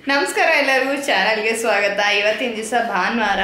ನಮಸ್ಕಾರ ಎಲ್ಲರಿಗೂ ಚಾನಲ್ಗೆ ಸ್ವಾಗತ ಇವತ್ತಿನ ದಿವಸ ಭಾನುವಾರ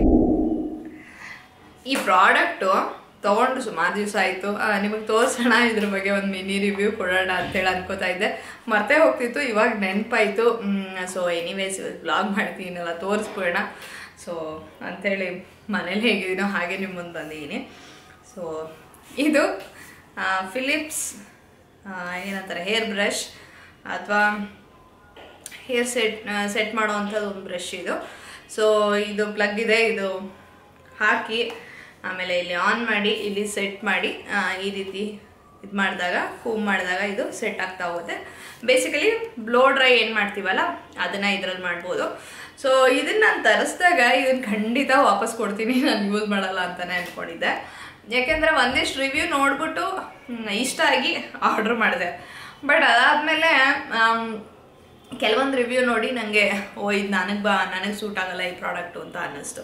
ಈ ಪ್ರಾಡಕ್ಟು ತೊಗೊಂಡು ಸುಮಾರು ದಿವಸ ಆಯಿತು ನಿಮಗೆ ತೋರಿಸೋಣ ಇದ್ರ ಬಗ್ಗೆ ಒಂದು ಮಿನಿ ರಿವ್ಯೂ ಕೊಡೋಣ ಅಂತೇಳಿ ಅನ್ಕೋತಾ ಇದ್ದೆ ಮರ್ತೇ ಹೋಗ್ತಿತ್ತು ಇವಾಗ ನೆನಪಾಯಿತು ಸೊ ಎನಿವೇಸ್ ಬ್ಲಾಗ್ ಮಾಡ್ತೀನಲ್ಲ ತೋರಿಸ್ಬಿಡೋಣ ಸೊ ಅಂಥೇಳಿ ಮನೇಲಿ ಹೇಗಿದ್ದೀನೋ ಹಾಗೆ ನಿಮ್ಮ ಮುಂದೆ ಬಂದಿದ್ದೀನಿ ಸೊ ಇದು ಫಿಲಿಪ್ಸ್ ಏನಂತಾರೆ ಹೇರ್ ಬ್ರಷ್ ಅಥವಾ ಹೇರ್ ಸೆಟ್ ಸೆಟ್ ಮಾಡೋವಂಥದ್ದು ಒಂದು ಬ್ರಷ್ ಇದು ಸೊ ಇದು ಪ್ಲಗ್ ಇದೆ ಇದು ಹಾಕಿ ಆಮೇಲೆ ಇಲ್ಲಿ ಆನ್ ಮಾಡಿ ಇಲ್ಲಿ ಸೆಟ್ ಮಾಡಿ ಆ, ಈ ರೀತಿ ಇದು ಮಾಡಿದಾಗ ಕೂಮ್ ಮಾಡಿದಾಗ ಇದು ಸೆಟ್ ಆಗ್ತಾ ಹೋಗುತ್ತೆ ಬೇಸಿಕಲಿ ಬ್ಲೋ ಡ್ರೈ ಏನು ಮಾಡ್ತೀವಲ್ಲ ಅದನ್ನು ಇದರಲ್ಲಿ ಮಾಡ್ಬೋದು ಸೊ ಇದನ್ನ ನಾನು ತರಿಸಿದಾಗ ಇದನ್ನ ಖಂಡಿತ ವಾಪಸ್ ಕೊಡ್ತೀನಿ ನಾನು ಯೂಸ್ ಮಾಡಲ್ಲ ಅಂತಾನೆ ಅಂದ್ಕೊಂಡಿದ್ದೆ ಯಾಕೆಂದರೆ ಒಂದಿಷ್ಟು ರಿವ್ಯೂ ನೋಡ್ಬಿಟ್ಟು ಹ್ಮ್, ಇಷ್ಟ ಆಗಿ ಆರ್ಡ್ರ್ ಮಾಡಿದೆ ಬಟ್ ಅದಾದಮೇಲೆ ಕೆಲವೊಂದು ರಿವ್ಯೂ ನೋಡಿ ನನಗೆ ಓ ಇದು ನನಗೆ ಬಾ ನನಗೆ ಸೂಟ್ ಆಗಲ್ಲ ಈ ಪ್ರಾಡಕ್ಟು ಅಂತ ಅನ್ನಿಸ್ತು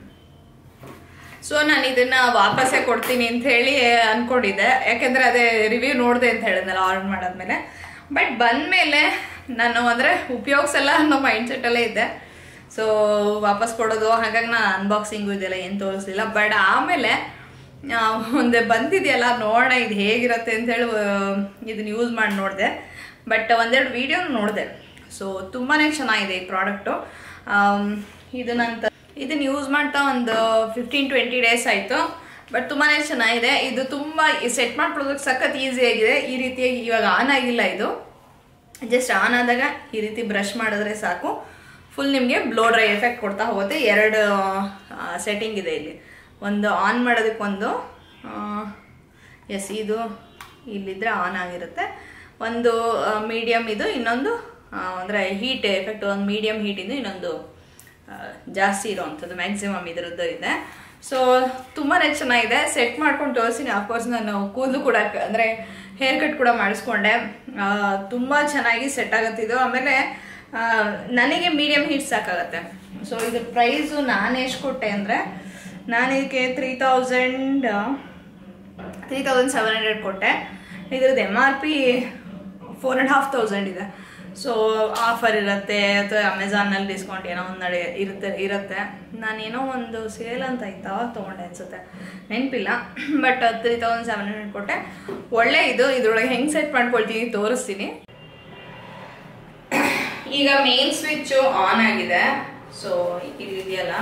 ಸೊ ನಾನು ಇದನ್ನ ವಾಪಸ್ಸೇ ಕೊಡ್ತೀನಿ ಅಂತ ಹೇಳಿ ಅನ್ಕೊಂಡಿದ್ದೆ ಯಾಕೆಂದ್ರೆ ಅದೇ ರಿವ್ಯೂ ನೋಡಿದೆ ಅಂತ ಹೇಳಿದ್ನಲ್ಲ ಆರ್ಡರ್ ಮಾಡಾದ್ಮೇಲೆ ಬಟ್ ಬಂದಮೇಲೆ ನಾನು ಅಂದರೆ ಉಪಯೋಗಿಸಲ್ಲ ಅನ್ನೋ ಮೈಂಡ್ ಸೆಟ್ಟಲ್ಲೇ ಇದ್ದೆ ಸೊ ವಾಪಸ್ ಕೊಡೋದು ಹಾಗಾಗಿ ನಾನು ಅನ್ಬಾಕ್ಸಿಂಗು ಇದೆಲ್ಲ ಏನು ತೋರಿಸ್ಲಿಲ್ಲ ಬಟ್ ಆಮೇಲೆ ಆ, ಒಂದು ಬಂದಿದೆಯಲ್ಲ ನೋಡೋಣ ಇದು ಹೇಗಿರುತ್ತೆ ಅಂತೇಳಿ ಇದನ್ನ ಯೂಸ್ ಮಾಡಿ ನೋಡಿದೆ ಬಟ್ ಒಂದೆರಡು ವಿಡಿಯೋ ನೋಡಿದೆ ಸೊ ತುಂಬಾ ಚೆನ್ನಾಗಿದೆ ಈ ಪ್ರಾಡಕ್ಟು ಇದು ನಂತರ ಇದನ್ನ ಯೂಸ್ ಮಾಡ್ತಾ ಒಂದು ಫಿಫ್ಟೀನ್ ಟ್ವೆಂಟಿ ಡೇಸ್ ಆಯಿತು ಬಟ್ ತುಂಬಾ ಚೆನ್ನಾಗಿದೆ ಇದು ತುಂಬ ಸೆಟ್ ಮಾಡ್ಕೊಳ್ಳೋದಕ್ಕೆ ಸಖತ್ ಈಸಿ ಆಗಿದೆ ಈ ರೀತಿಯಾಗಿ ಇವಾಗ ಆನ್ ಆಗಿಲ್ಲ ಇದು ಜಸ್ಟ್ ಆನ್ ಆದಾಗ ಈ ರೀತಿ ಬ್ರಷ್ ಮಾಡಿದ್ರೆ ಸಾಕು ಫುಲ್ ನಿಮಗೆ ಬ್ಲೋ ಡ್ರೈ ಎಫೆಕ್ಟ್ ಕೊಡ್ತಾ ಹೋಗುತ್ತೆ ಎರಡು ಸೆಟ್ಟಿಂಗ್ ಇದೆ ಇಲ್ಲಿ ಒಂದು ಆನ್ ಮಾಡೋದಕ್ಕೊಂದು ಎಸ್ ಇದು ಇಲ್ಲಿದ್ರೆ ಆನ್ ಆಗಿರುತ್ತೆ ಒಂದು ಮೀಡಿಯಮ್ ಇದು ಇನ್ನೊಂದು ಅಂದರೆ ಹೀಟ್ ಎಫೆಕ್ಟ್ ಒಂದು ಮೀಡಿಯಮ್ ಹೀಟ್ ಇದು ಇನ್ನೊಂದು ಆ, ಜಾಸ್ತಿ ಇರೋವಂಥದ್ದು ಮ್ಯಾಕ್ಸಿಮಮ್ ಇದರದ್ದು ಇದೆ ಸೊ ತುಂಬಾ ಚೆನ್ನಾಗಿದೆ ಸೆಟ್ ಮಾಡ್ಕೊಂಡು ತೋರಿಸ್ತೀನಿ ಅಫ್ಕೋರ್ಸ್ ನಾನು ಕೂದಲು ಕೂಡ ಅಂದರೆ ಹೇರ್ ಕಟ್ ಕೂಡ ಮಾಡಿಸ್ಕೊಂಡೆ ಆ, ತುಂಬ ಚೆನ್ನಾಗಿ ಸೆಟ್ ಆಗುತ್ತೆ ಇದು ಆಮೇಲೆ ಆ, ನನಗೆ ಮೀಡಿಯಮ್ ಹೀಟ್ ಸಾಕಾಗತ್ತೆ ಸೊ ಇದ್ರ ಪ್ರೈಸು ನಾನು ಎಷ್ಟು ಕೊಟ್ಟೆ ಅಂದರೆ ನಾನು ಇದಕ್ಕೆ three thousand three thousand seven hundred ಕೊಟ್ಟೆ ಇದ್ರದ್ದು M R P four and half thousand ಇದೆ ಸೊ ಆಫರ್ ಇರುತ್ತೆ ಅಥವಾ ಅಮೆಝಾನಲ್ಲಿ ಡಿಸ್ಕೌಂಟ್ ಏನೋ ಒಂದು ನಡೆ ಇರುತ್ತೆ ಇರುತ್ತೆ ನಾನೇನೋ ಒಂದು ಸೇಲ್ ಅಂತ ಇತ್ತು ಅವಾಗ ತೊಗೊಂಡೆ ಅನ್ಸುತ್ತೆ ನೆನಪಿಲ್ಲ but three thousand seven hundred ಕೊಟ್ಟೆ ಒಳ್ಳೆ ಇದು ಇದ್ರೊಳಗೆ ಹೆಂಗೆ ಸೆಟ್ ಮಾಡ್ಕೊಳ್ತೀನಿ ತೋರಿಸ್ತೀನಿ ಈಗ ಮೇನ್ ಸ್ವಿಚ್ ಆನ್ ಆಗಿದೆ ಸೊ ಇದು ಇದೆಯಲ್ಲ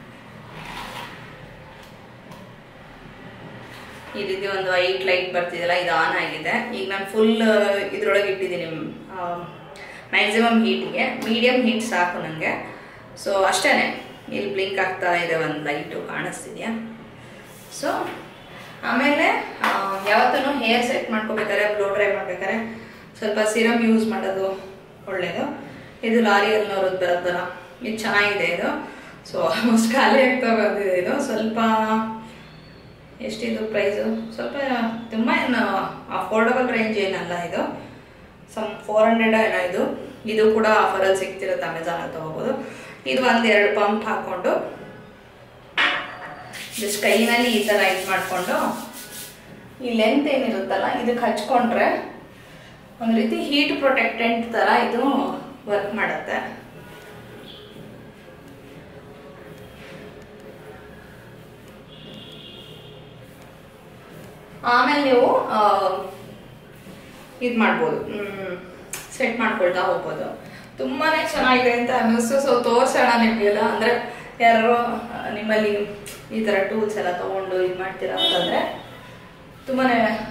ಈ ರೀತಿ ಒಂದು ವೈಟ್ ಲೈಟ್ ಬರ್ತಿದೆಯಲ್ಲ ಇದು ಆನ್ ಆಗಿದೆ ಈಗ ನಾನು ಫುಲ್ ಇದ್ರೊಳಗೆ ಇಟ್ಟಿದ್ದೀನಿ ಮ್ಯಾಕ್ಸಿಮಮ್ ಹೀಟಿಗೆ ಮೀಡಿಯಮ್ ಹೀಟ್ ಸಾಕು ನನಗೆ ಸೊ ಅಷ್ಟೇ ಇಲ್ಲಿ ಬ್ಲಿಂಕ್ ಆಗ್ತಾ ಇದೆ ಒಂದು ಲೈಟು ಕಾಣಿಸ್ತಿದ್ಯಾ ಸೊ ಆಮೇಲೆ ಯಾವತ್ತೂ ಹೇರ್ ಸೆಟ್ ಮಾಡ್ಕೋಬೇಕಾದ್ರೆ ಬ್ಲೋ ಡ್ರೈ ಮಾಡ್ಬೇಕಾದ್ರೆ ಸ್ವಲ್ಪ ಸಿರಮ್ ಯೂಸ್ ಮಾಡೋದು ಒಳ್ಳೆಯದು ಇದು ಲಾರಿಯಲ್ನವ್ರದ್ದು ಬರೋದಲ್ಲ ಇದು ಚೆನ್ನಾಗಿದೆ ಇದು ಸೊ ಆಲ್ಮೋಸ್ಟ್ ಖಾಲಿ ಆಗ್ತಾ ಬಂದಿದೆ ಇದು ಸ್ವಲ್ಪ ಎಷ್ಟಿದು ಪ್ರೈಸು ಸ್ವಲ್ಪ ತುಂಬ ಏನು ಅಫೋರ್ಡಬಲ್ ರೇಂಜ್ ಏನಲ್ಲ ಇದು ಸಮ್ ಫೋರ್ ಹಂಡ್ರೆಡ್ ಏನೋ ಇದು ಇದು ಕೂಡ ಆಫರಲ್ಲಿ ಸಿಗ್ತಿರುತ್ತೆ ಅಮೆಝಾನಲ್ಲಿ ತೊಗೋಬೋದು ಇದು ಒಂದು ಎರಡು ಪಂಪ್ ಹಾಕ್ಕೊಂಡು ಜಸ್ಟ್ ಕೈನಲ್ಲಿ ಈ ಥರ ಇದು ಮಾಡಿಕೊಂಡು ಈ ಲೆಂತ್ ಏನಿರುತ್ತಲ್ಲ ಇದಕ್ಕೆ ಹಚ್ಕೊಂಡ್ರೆ ಒಂದು ರೀತಿ ಹೀಟ್ ಪ್ರೊಟೆಕ್ಟೆಂಟ್ ಥರ ಇದು ವರ್ಕ್ ಮಾಡುತ್ತೆ ಆಮೇಲೆ ನೀವು ಇದು ಮಾಡ್ಬೋದು ಸೆಟ್ ಮಾಡ್ಕೊಳ್ತಾ ಹೋಗ್ಬೋದು ತುಂಬಾನೇ ಚೆನ್ನಾಗಿದೆ ಅಂತ ಅನ್ನಿಸ್ತು ಸೊ ತೋರ್ಸೋಣ ನಿಮಗೆಲ್ಲ ಅಂದರೆ ಯಾರು ನಿಮ್ಮಲ್ಲಿ ಈ ಥರ ಟೂಲ್ಸ್ ಎಲ್ಲ ತೊಗೊಂಡು ಇದು ಮಾಡ್ತೀರಾ ಅಂತಂದರೆ ತುಂಬಾ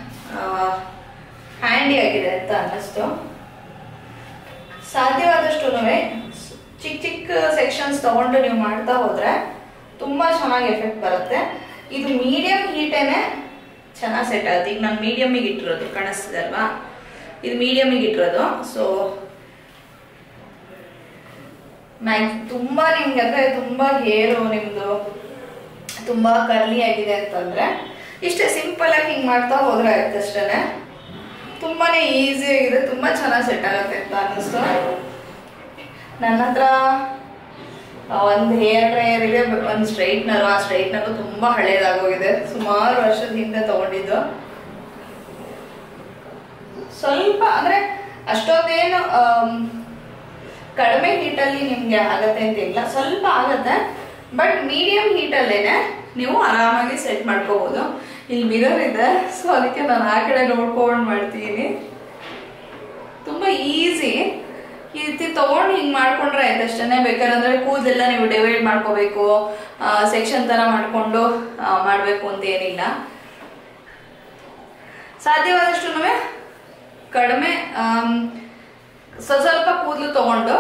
ಹ್ಯಾಂಡಿ ಆಗಿದೆ ಅಂತ ಅನ್ನಿಸ್ತು ಸಾಧ್ಯವಾದಷ್ಟು ಚಿಕ್ಕ ಚಿಕ್ಕ ಸೆಕ್ಷನ್ಸ್ ತಗೊಂಡು ನೀವು ಮಾಡ್ತಾ ಹೋದ್ರೆ ತುಂಬಾ ಚೆನ್ನಾಗಿ ಎಫೆಕ್ಟ್ ಬರುತ್ತೆ ಇದು ಮೀಡಿಯಂ ಹೀಟೇನೆ ಚೆನ್ನಾಗಿ ಸೆಟ್ ಆಗುತ್ತೆ ಈಗ ನಾನು ಮೀಡಿಯಮಿಗೆ ಇಟ್ಟಿರೋದು ಕಾಣಿಸ್ತಿದೆ ಅಲ್ವಾ ಇದು ಮೀಡಿಯಮಿಗೆ ಇಟ್ಟಿರೋದು ಸೊ ಮ್ಯಾಕ್ ತುಂಬಾ ನಿಮ್ಗೆ ಅಂದ್ರೆ ತುಂಬಾ ಹೇರು ನಿಮ್ದು ತುಂಬಾ ಕರ್ಲಿ ಆಗಿದೆ ಅಂತಂದ್ರೆ ಇಷ್ಟೇ ಸಿಂಪಲ್ ಆಗಿ ಹಿಂಗ್ ಮಾಡ್ತಾ ಹೋದ್ರೆ ಆಯ್ತು ಅಷ್ಟೇ ತುಂಬಾನೇ ಈಸಿ ಆಗಿದೆ ತುಂಬಾ ಚೆನ್ನಾಗಿ ಸೆಟ್ ಆಗುತ್ತೆ ಅಂತ ಅನ್ನಿಸ್ತು ನನ್ನ ಹತ್ರ ಒಂದು ಹೇರ್ ಡ್ರೈಯರ್ ಇದೆ ಒಂದು ಸ್ಟ್ರೈಟ್ನರ್ ಆ ಸ್ಟ್ರೈಟ್ನರ್ ತುಂಬಾ ಹಳೇದಾಗೋಗಿದೆ ಸುಮಾರು ವರ್ಷದ ಹಿಂದೆ ತಗೊಂಡಿದ್ದು ಸ್ವಲ್ಪ ಅಂದ್ರೆ ಅಷ್ಟೊಂದೇನು ಆಮ್, ಕಡಿಮೆ ಹೀಟಲ್ಲಿ ನಿಮ್ಗೆ ಆಗತ್ತೆ ಅಂತ ಇಲ್ಲ ಸ್ವಲ್ಪ ಆಗತ್ತೆ ಬಟ್ ಮೀಡಿಯಂ ಹೀಟಲ್ಲೇನೆ ನೀವು ಆರಾಮಾಗಿ ಸೆಟ್ ಮಾಡ್ಕೋಬಹುದು ಇಲ್ಲಿ ಮಿರರ್ ಇದೆ ಸೊ ಅದಕ್ಕೆ ನಾನು ಆ ಕಡೆ ನೋಡ್ಕೊಂಡು ಮಾಡ್ತೀನಿ ತುಂಬಾ ಈಸಿ ಈ ರೀತಿ ತಗೊಂಡು ಹಿಂಗ್ ಮಾಡ್ಕೊಂಡ್ರೆ ಆಯ್ತು ಅಷ್ಟೇ ಬೇಕಾದ್ರೆ ಕೂದಲೆಲ್ಲ ನೀವು ಡಿವೈಡ್ ಮಾಡ್ಕೋಬೇಕು ಸೆಕ್ಷನ್ ತರ ಮಾಡ್ಕೊಂಡು ಆ, ಮಾಡ್ಬೇಕು ಅಂತ ಏನಿಲ್ಲ ಸಾಧ್ಯವಾದಷ್ಟು ಕಡಿಮೆ ಆಮ್, ಸ್ವಲ್ಪ ಸ್ವಲ್ಪ ಕೂದಲು ತಗೊಂಡು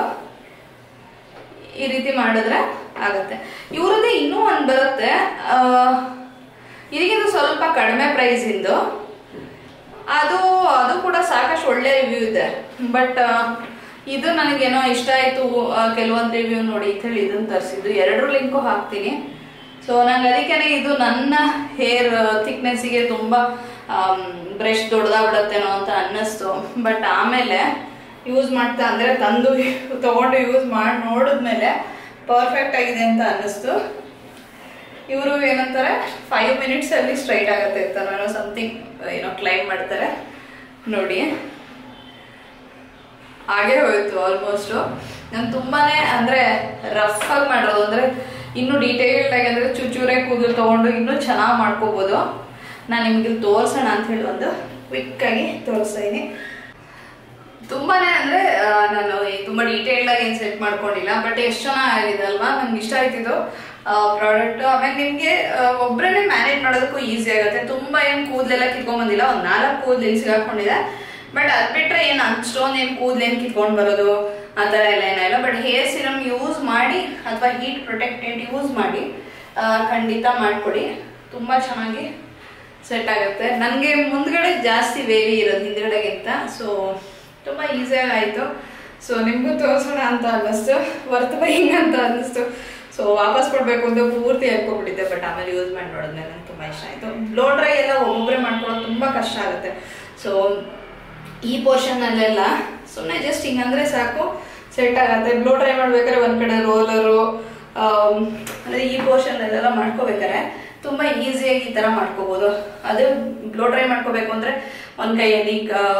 ಈ ರೀತಿ ಮಾಡಿದ್ರೆ ಆಗತ್ತೆ ಇವ್ರದ್ದೇ ಇನ್ನೂ ಒಂದು ಬರುತ್ತೆ ಆ, ಇದಕ್ಕಿಂತ ಸ್ವಲ್ಪ ಕಡಿಮೆ ಪ್ರೈಸ್ ಇಂದು ಅದು ಅದು ಕೂಡ ಸಾಕಷ್ಟು ಒಳ್ಳೆ ರಿವ್ಯೂ ಇದೆ ಬಟ್ ಇದು ನನಗೇನೋ ಇಷ್ಟ ಆಯ್ತು ಕೆಲವೊಂದು ರಿವ್ಯೂ ನೋಡಿ ಅಂತ ಹೇಳಿ ಇದನ್ನ ತರಿಸಿದ್ದು ಎರಡು ಲಿಂಕು ಹಾಕ್ತೀನಿ ಸೊ ನಂಗೆ ಅದಕ್ಕೇನೆ ಇದು ನನ್ನ ಹೇರ್ ಥಿಕ್ನೆಸ್ಸಿಗೆ ತುಂಬ ಬ್ರಷ್ ದೊಡ್ಡದಾಗ್ಬಿಡತ್ತೇನೋ ಅಂತ ಅನ್ನಿಸ್ತು ಬಟ್ ಆಮೇಲೆ ಯೂಸ್ ಮಾಡ್ತಾ ಅಂದರೆ ತಂದು ತಗೊಂಡು ಯೂಸ್ ಮಾಡಿ ನೋಡಿದ್ಮೇಲೆ ಪರ್ಫೆಕ್ಟ್ ಆಗಿದೆ ಅಂತ ಅನ್ನಿಸ್ತು ಇವರು ಏನಂತಾರೆ ಫೈವ್ ಮಿನಿಟ್ಸ್ ಅಲ್ಲಿ ಸ್ಟ್ರೈಟ್ ಆಗುತ್ತೆ ಅಂತ ಏನೋ ಸಮಥಿಂಗ್ ಏನೋ ಕ್ಲೈಮ್ ಮಾಡ್ತಾರೆ ನೋಡಿ ಹಾಗೆ ಹೋಯ್ತು ಆಲ್ಮೋಸ್ಟ್ ನಾನು ತುಂಬಾನೇ ಅಂದ್ರೆ ರಫ್ ಆಗಿ ಮಾಡೋದು ಅಂದ್ರೆ ಇನ್ನು ಡೀಟೇಲ್ಡ್ ಆಗಿ ಅಂದ್ರೆ ಚೂಚೂರೆ ಕೂದಲು ತಗೊಂಡು ಇನ್ನೂ ಚೆನ್ನಾಗಿ ಮಾಡ್ಕೋಬಹುದು ನಾನು ನಿಮ್ಗೆ ಇಲ್ಲಿ ತೋರ್ಸೋಣ ಅಂತ ಹೇಳಿ ಒಂದು ಕ್ವಿಕ್ ಆಗಿ ತೋರಿಸ್ತಾ ಇದೀನಿ ತುಂಬಾನೇ ಅಂದ್ರೆ ಆ, ನಾನು ಈ ತುಂಬಾ ಡೀಟೇಲ್ಡ್ ಆಗಿ ಏನ್ ಸೆಟ್ ಮಾಡ್ಕೊಂಡಿಲ್ಲ ಬಟ್ ಎಷ್ಟು ಚೆನ್ನಾಗಿದೆ ಅಲ್ವಾ ನಮ್ಗೆ ಇಷ್ಟ ಆಯ್ತಿದ್ದು ಪ್ರಾಡಕ್ಟ್ ಆಮೇಲೆ ನಿಮ್ಗೆ ಆ, ಒಬ್ರನ್ನೇ ಮ್ಯಾನೇಜ್ ಮಾಡೋದಕ್ಕೂ ಈಸಿ ಆಗುತ್ತೆ ತುಂಬಾ ಏನ್ ಕೂದಲೆಲ್ಲ ಕಿತ್ಕೊಂಡ್ ಬಂದಿಲ್ಲ ಒಂದ್ ನಾಲ್ಕು ಕೂದಲು ಇಲ್ಲಿ ಸಿಗಾಕೊಂಡಿದೆ ಬಟ್ ಅದ್ ಬಿಟ್ರೆ ಏನ್ ಅಷ್ಟೊಂದ್ ಏನ್ ಕೂದಲು ಏನ್ ಕಿತ್ಕೊಂಡ್ ಬರೋದು ಆ ತರ ಎಲ್ಲ ಏನಿಲ್ಲ ಬಟ್ ಹೇರ್ ಸಿರಮ್ ಯೂಸ್ ಮಾಡಿ ಅಥವಾ ಹೀಟ್ ಪ್ರೊಟೆಕ್ಟೆಡ್ ಯೂಸ್ ಮಾಡಿ ಆ, ಖಂಡಿತ ಮಾಡ್ಕೊಡಿ ತುಂಬಾ ಚೆನ್ನಾಗಿ ಸೆಟ್ ಆಗುತ್ತೆ ನನಗೆ ಮುಂದ್ಗಡೆ ಜಾಸ್ತಿ ವೇವಿ ಇರೋದು ಹಿಂದ್ಗಡೆಗಿಂತ ಸೊ ತುಂಬ ಈಸಿಯಾಗಿ ಆಯಿತು ಸೊ ನಿಮಗೂ ತೋರಿಸೋಣ ಅಂತ ಅನ್ನಿಸ್ತು ವರ್ತ್ ಬೈಯಿಂಗ್ ಅಂತ ಅನ್ನಿಸ್ತು ಸೊ ವಾಪಸ್ ಕೊಡಬೇಕು ಅಂತ ಪೂರ್ತಿ ಹೇಳ್ಕೊಬಿಟ್ಟಿದ್ದೆ ಬಟ್ ಆಮೇಲೆ ಯೂಸ್ ಮಾಡಿ ನೋಡಿದ್ಮೇಲೆ ನನಗೆ ತುಂಬ ಇಷ್ಟ ಆಯಿತು ಬ್ಲೋ ಡ್ರೈ ಎಲ್ಲ ಒಬ್ಬೊಬ್ಬರೇ ಮಾಡ್ಕೊಳ್ಳೋದು ತುಂಬ ಕಷ್ಟ ಆಗುತ್ತೆ ಸೊ ಈ ಪೋರ್ಷನ್ನಲ್ಲೆಲ್ಲ ಸುಮ್ಮನೆ ಜಸ್ಟ್ ಹಿಂಗಂದ್ರೆ ಸಾಕು ಸೆಟ್ ಆಗತ್ತೆ ಬ್ಲೋ ಡ್ರೈ ಮಾಡ್ಬೇಕಾದ್ರೆ ಒಂದ್ ಕಡೆ ರೋಲರು ಅಂದ್ರೆ ಈ ಪೋರ್ಷನ್ ಅಲ್ಲೆಲ್ಲ ಮಾಡ್ಕೋಬೇಕಾದ್ರೆ ತುಂಬಾ ಈಸಿಯಾಗಿ ಈ ತರ ಮಾಡ್ಕೋಬಹುದು ಅದು ಬ್ಲೋ ಡ್ರೈ ಮಾಡ್ಕೋಬೇಕು ಅಂದ್ರೆ ಒಂದ್ ಕೈಯಲ್ಲಿ